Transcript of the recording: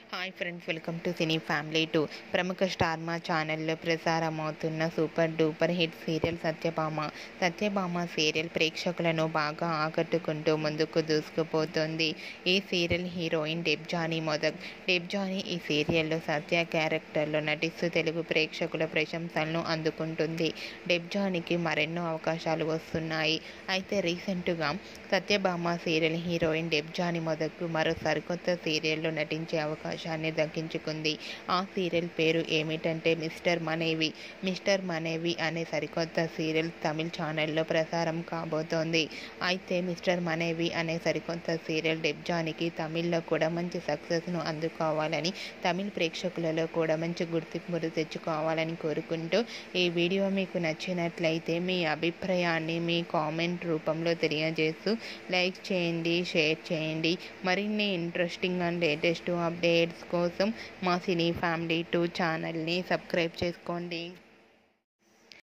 hi friends welcome to cine family two ప్రముఖ star Maa ఛానల్లో ప్రసారమవుతున్న super duper hit serial Satyabhama Satyabhama serial ప్రేక్షకులను బాగా ఆకట్టుకుంటూ ముందుకు దూసుకుపోతుంది ఈ సీరియల్ హీరోయిన్ డెబ్జానీ మొదక్ డెబ్జానీ ఈ సీరియల్లో సత్య క్యారెక్టర్లో నటిస్తూ తెలుగు ప్రేక్షకుల ప్రశంసలను అందుకుంటుంది డెబ్జానీకి మరెన్నో అవకాశాలు వస్తున్నాయి అయితే రీసెంట్గా సత్యభామ సీరియల్ హీరోయిన్ డెబ్జానీ మొదక్కు మరో సరికొత్త సీరియల్లో నటించే అవకాశాన్ని దక్కించుకుంది ఆ సీరియల్ పేరు ఏమిటంటే మిస్టర్ మనేవి మిస్టర్ మనేవి అనే సరికొత్త సీరియల్ తమిళ ఛానల్లో ప్రసారం కాబోతోంది అయితే మిస్టర్ మనేవి అనే సరికొత్త సీరియల్ డెబ్జానికి తమిళ్లో కూడా మంచి సక్సెస్ను అందుకోవాలని తమిళ ప్రేక్షకులలో కూడా మంచి గుర్తింపును తెచ్చుకోవాలని కోరుకుంటూ ఈ వీడియో మీకు నచ్చినట్లయితే మీ అభిప్రాయాన్ని మీ కామెంట్ రూపంలో తెలియజేస్తూ లైక్ చేయండి షేర్ చేయండి మరిన్ని ఇంట్రెస్టింగ్ అండ్ లేటెస్ట్ అప్డేట్స్ కోసం మా సినీ ఫ్యామిలీ టూ ఛానల్ని సబ్స్క్రైబ్ చేసుకోండి